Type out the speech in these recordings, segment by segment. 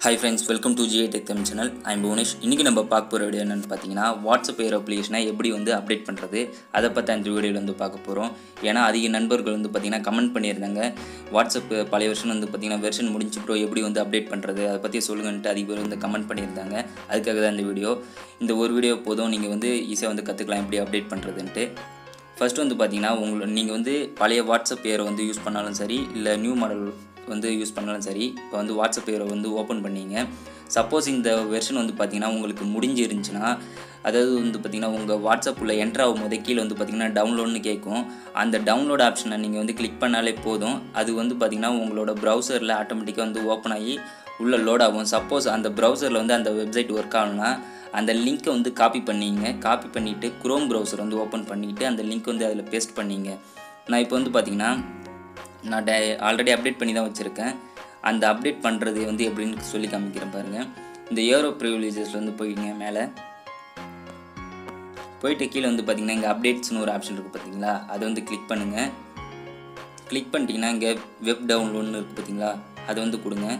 high friends welcome to G I tech Tamil channel I'm Bhuvanesh இன்றைக்கி நம்ம பார்க்க போகிற வீடியோ என்னென்னு பார்த்தீங்கன்னா வாட்ஸ்அப் ஏர் அப்ளிகேஷனை எப்படி வந்து அப்டேட் பண்ணுறது அதை பற்றி அந்த வீடியோவில் வந்து பார்க்க போகிறோம் ஏன்னா அதிக நண்பர்கள் வந்து பார்த்திங்கன்னா கமெண்ட் பண்ணியிருந்தாங்க வாட்ஸ்அப் பழைய வெர்ஷன் வந்து பார்த்திங்கன்னா வெர்ஷன் முடிஞ்சு ப்ரோ எப்படி வந்து அப்டேட் பண்ணுறது அதை பற்றி சொல்லுங்கன்ட்டு அதிக பேர் வந்து கமெண்ட் பண்ணியிருந்தாங்க அதுக்காக தான் இந்த வீடியோ இந்த ஒரு வீடியோ போதும் நீங்கள் வந்து ஈஸியாக வந்து கற்றுக்கலாம் எப்படி அப்டேட் பண்ணுறதுன்ட்டு ஃபர்ஸ்ட் வந்து பார்த்தீங்கன்னா உங்களை நீங்கள் வந்து பழைய வாட்ஸ்அப் பேரை வந்து யூஸ் பண்ணாலும் சரி இல்லை நியூ மாடல் வந்து யூஸ் பண்ணாலும் சரி இப்போ வந்து வாட்ஸ்அப் பேரை வந்து ஓப்பன் பண்ணீங்க சப்போஸ் இந்த வெர்ஷன் வந்து பார்த்தீங்கன்னா உங்களுக்கு முடிஞ்சு இருந்துச்சுன்னா அதாவது வந்து பார்த்தீங்கன்னா உங்கள் வாட்ஸ்அப்பில் என்ட்ரு ஆகும் போதே கீழே வந்து பார்த்தீங்கன்னா டவுன்லோட்னு கேட்கும் அந்த டவுன்லோட் ஆப்ஷனை நீங்கள் வந்து கிளிக் பண்ணாலே போதும் அது வந்து பார்த்தீங்கன்னா உங்களோட ப்ரௌசரில் ஆட்டோமேட்டிக்காக வந்து ஓப்பன் ஆகி உள்ளே லோட் ஆகும் சப்போஸ் அந்த ப்ரௌசரில் வந்து அந்த வெப்சைட் ஒர்க் ஆகணும்னா அந்த லிங்க்கை வந்து காப்பி பண்ணிங்க காப்பி பண்ணிவிட்டு குரோம் ப்ரௌசர் வந்து ஓப்பன் பண்ணிவிட்டு அந்த லிங்க் வந்து அதில் பேஸ்ட் பண்ணிங்க நான் இப்போ வந்து பார்த்தீங்கன்னா நான் டே ஆல்ரெடி அப்டேட் பண்ணி தான் வச்சுருக்கேன் அந்த அப்டேட் பண்ணுறது வந்து எப்படின்னு சொல்லி காமிக்கிறேன் பாருங்கள் இந்த ஏரோ ப்ரிவிலேஜஸில் வந்து போயிங்க மேலே போயிட்டு கீழே வந்து பார்த்தீங்கன்னா இங்கே அப்டேட்ஸ்னு ஒரு ஆப்ஷன் இருக்குது பார்த்தீங்களா அதை வந்து கிளிக் பண்ணுங்கள் கிளிக் பண்ணிட்டீங்கன்னா இங்கே வெப் டவுன்லோட்னு இருக்குது பார்த்தீங்களா அதை வந்து கொடுங்க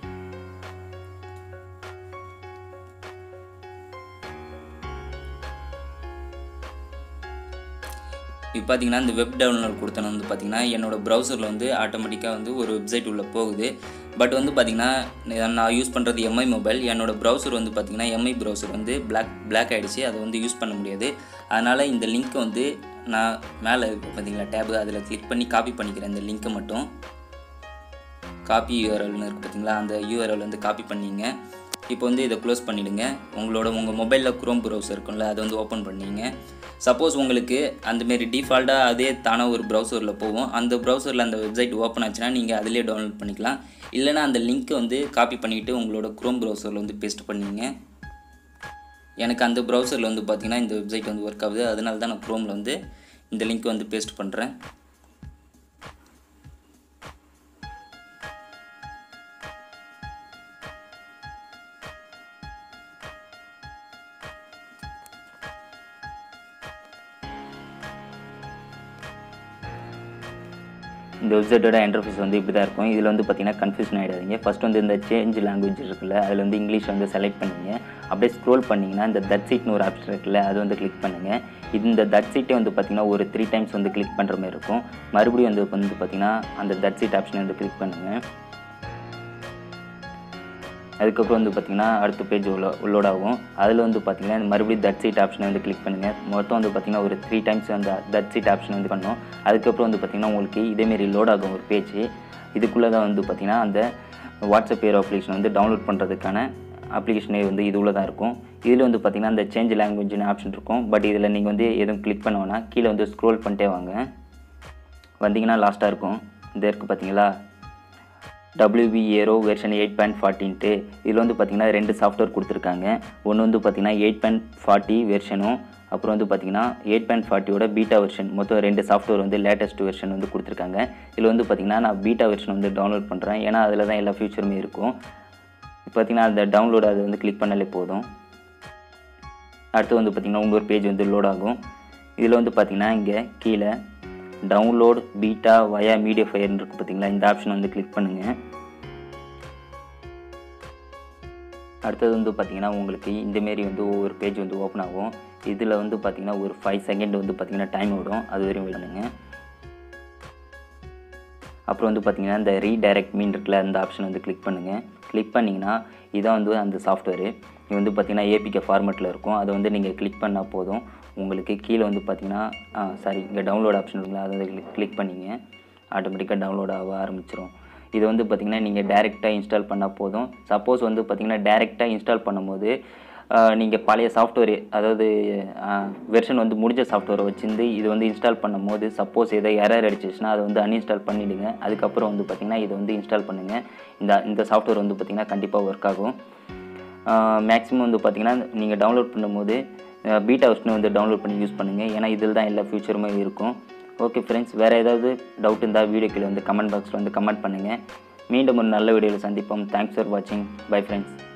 இப்போ பார்த்தீங்கன்னா இந்த வெப் டவுன்லோட் கொடுத்தன வந்து பார்த்தீங்கன்னா என்னோடய ப்ரௌசரில் வந்து ஆட்டோமேட்டிக்காக வந்து ஒரு வெப்சைட் உள்ளே போகுது பட் வந்து பார்த்தீங்கன்னா நான் யூஸ் பண்ணுறது எம்ஐ மொபைல் என்னோடய ப்ரௌசர் வந்து பார்த்தீங்கன்னா எம்ஐ ப்ரௌசர் வந்து பிளாக் பிளாக் ஆகிடுச்சு அதை வந்து யூஸ் பண்ண முடியாது அதனால் இந்த லிங்க்கை வந்து நான் மேலே இருக்குது பார்த்தீங்களா டேபு அதில் கிளிக் பண்ணி காப்பி பண்ணிக்கிறேன் இந்த லிங்க்கை மட்டும் காப்பி யூஆர்எல்னு இருக்குது பார்த்தீங்களா அந்த யூஆர்எல் வந்து காப்பி பண்ணிங்க இப்போ வந்து இதை க்ளோஸ் பண்ணிவிடுங்க உங்களோட உங்கள் மொபைலில் குரோம் ப்ரௌசர் இருக்கும்ல அதை வந்து ஓப்பன் பண்ணிங்க சப்போஸ் உங்களுக்கு அந்தமாரி டிஃபால்ட்டாக அதே தானே ஒரு ப்ரௌசரில் போகும் அந்த ப்ரௌசரில் அந்த வெப்சைட் ஓப்பன் ஆச்சுன்னா நீங்கள் அதிலே டவுன்லோட் பண்ணிக்கலாம் இல்லைனா அந்த லிங்க்கை வந்து காப்பி பண்ணிவிட்டு உங்களோட குரோம் ப்ரௌசரில் வந்து பேஸ்ட் பண்ணிங்க எனக்கு அந்த ப்ரௌசரில் வந்து பார்த்திங்கன்னா இந்த வெப்சைட் வந்து ஒர்க் ஆகுது அதனால தான் நான் குரோமில் வந்து இந்த லிங்க் வந்து பேஸ்ட் பண்ணுறேன் இந்த வெப்சைட்டோட இன்டர்ஃபேஸ் வந்து இப்படி தான் இருக்கும் இதில் வந்து பார்த்தீங்கன்னா கன்ஃபியூஷன் ஆகிடாதீங்க ஃபஸ்ட் வந்து இந்த சேஞ்ச் லாங்குவேஜ் இருக்குல்ல அதில் வந்து இங்கிலீஷ் வந்து செலக்ட் பண்ணிங்க அப்படியே ஸ்க்ரோல் பண்ணிங்கன்னா இந்த தட் சீட்னு ஒரு ஆப்ஷன் இருக்குல்ல அது வந்து கிளிக் பண்ணுங்கள் இது இந்த தட் சீட்டே வந்து பார்த்திங்கன்னா ஒரு த்ரீ டைம்ஸ் வந்து கிளிக் பண்ணுற மாதிரி இருக்கும் மறுபடியும் வந்து வந்து பார்த்திங்கன்னா அந்த தட் சீட் ஆப்ஷனை வந்து கிளிக் பண்ணுங்கள் அதுக்கப்புறம் வந்து பார்த்திங்கன்னா அடுத்த பேஜ் உள்ள உள்ளோட் ஆகும் அதில் வந்து பார்த்திங்கன்னா மறுபடியும் தட் சீட் ஆப்ஷனை வந்து கிளிக் பண்ணுங்கள் மொத்தம் வந்து பார்த்திங்கன்னா ஒரு த்ரீ டைம்ஸ் அந்த தட் சீட் ஆப்ஷன் வந்து பண்ணோம் அதுக்கப்புறம் வந்து பார்த்திங்கன்னா உங்களுக்கு இதேமாரி லோட் ஆகும் ஒரு பேஜ் இதுக்குள்ளே தான் வந்து பார்த்திங்கன்னா அந்த வாட்ஸ்அப் ஏர் அப்ளிகேஷன் வந்து டவுன்லோட் பண்ணுறதுக்கான அப்ளிகேஷனே வந்து இது உள்ள தான் இருக்கும் இதில் வந்து பார்த்திங்கன்னா அந்த சேஞ்ச் லாங்குவேஜ்னு ஆப்ஷன் இருக்கும் பட் இதில் நீங்கள் வந்து எதுவும் கிளிக் பண்ண வேணாம் கீழே வந்து ஸ்க்ரோல் பண்ணிட்டே வாங்க வந்தீங்கன்னா லாஸ்ட்டாக இருக்கும் இந்த இருக்குது பார்த்தீங்களா W B Aero version eight point ஃபார்ட்டின்ட்டு இதில் வந்து பார்த்திங்கன்னா ரெண்டு சாஃப்ட்வேர் கொடுத்துருக்காங்க ஒன்று வந்து பார்த்திங்கன்னா எயிட் பாயிண்ட் ஃபார்ட்டி வெர்ஷனும் அப்புறம் வந்து பார்த்திங்கன்னா எயிட் பாயிண்ட் ஃபார்ட்டியோட பீட்டா வெர்ஷன் மொத்தம் ரெண்டு சாஃப்ட்வேர் வந்து லேட்டஸ்ட் வெர்ஷன் வந்து கொடுத்துருக்காங்க இதில் வந்து பார்த்திங்கன்னா நான் பீட்டா வெர்ஷன் வந்து டவுன்லோட் பண்ணுறேன் ஏன்னா அதில் தான் எல்லா ஃபியூச்சருமே இருக்கும் இப்போ பார்த்திங்கன்னா அந்த டவுன்லோட் அதை வந்து கிளிக் பண்ணாலே போதும் அடுத்து வந்து பார்த்திங்கன்னா இன்னொரு பேஜ் வந்து லோட் ஆகும் இதில் வந்து பார்த்திங்கன்னா இங்கே கீழே டவுன்லோட் பீட்டா வயா மீடியா ஃபயர்னு இருக்குது பார்த்தீங்களா இந்த ஆப்ஷன் வந்து கிளிக் பண்ணுங்கள் அடுத்தது வந்து பார்த்திங்கன்னா உங்களுக்கு இந்தமாரி வந்து ஒவ்வொரு பேஜ் வந்து ஓப்பன் ஆகும் இதில் வந்து பார்த்திங்கன்னா ஒரு ஃபைவ் செகண்ட் வந்து பார்த்திங்கன்னா டைம் விடும் அது வரையும் விடணுங்க அப்புறம் வந்து பார்த்திங்கன்னா இந்த ரீடைரக்ட் மீன் இருக்குல்ல அந்த ஆப்ஷன் வந்து கிளிக் பண்ணுங்கள் கிளிக் பண்ணிங்கன்னா இதான் வந்து அந்த சாஃப்ட்வேரு இது வந்து பார்த்திங்கன்னா ஏபிகே ஃபார்மெட்டில் இருக்கும் அதை வந்து நீங்கள் கிளிக் பண்ணால் போதும் உங்களுக்கு கீழே வந்து பார்த்திங்கன்னா சாரி இங்கே டவுன்லோட் ஆப்ஷன் இருக்குல்ல அதை வந்து கிளிக் பண்ணிங்க ஆட்டோமேட்டிக்காக டவுன்லோட் ஆக ஆரம்பிச்சிடும் இது வந்து பார்த்திங்கன்னா நீங்கள் டேரெக்டாக இன்ஸ்டால் பண்ணால் போதும் சப்போஸ் வந்து பார்த்திங்கன்னா டேரெக்டாக இன்ஸ்டால் பண்ணும்போது நீங்கள் பழைய சாஃப்ட்வேர் அதாவது வெர்ஷன் வந்து முடிஞ்ச சாஃப்ட்வேரை வச்சுருந்து இது வந்து இன்ஸ்டால் பண்ணும்போது சப்போஸ் எதோ எரர் அடிச்சிச்சுன்னா அதை வந்து அன்இன்ஸ்டால் பண்ணிவிடுங்க அதுக்கப்புறம் வந்து பார்த்திங்கன்னா இதை வந்து இன்ஸ்டால் பண்ணுங்கள் இந்த இந்த சாஃப்ட்வேர் வந்து பார்த்திங்கன்னா கண்டிப்பாக ஒர்க் ஆகும் மேக்ஸிமம் வந்து பார்த்திங்கன்னா நீங்கள் டவுன்லோட் பண்ணும்போது பீட்டா வெர்ஷனை வந்து டவுன்லோட் பண்ணி யூஸ் பண்ணுங்கள் ஏன்னா இதில் தான் எல்லா ஃபியூச்சருமே இருக்கும் ஓகே ஃப்ரெண்ட்ஸ் வேறு ஏதாவது டவுட் இருந்தால் வீடியோ கீழே வந்து கமெண்ட் பாக்ஸில் வந்து கமெண்ட் பண்ணுங்கள் மீண்டும் ஒரு நல்ல வீடியோவில் சந்திப்போம் தேங்க்ஸ் ஃபார் வாட்சிங் பை ஃப்ரெண்ட்ஸ்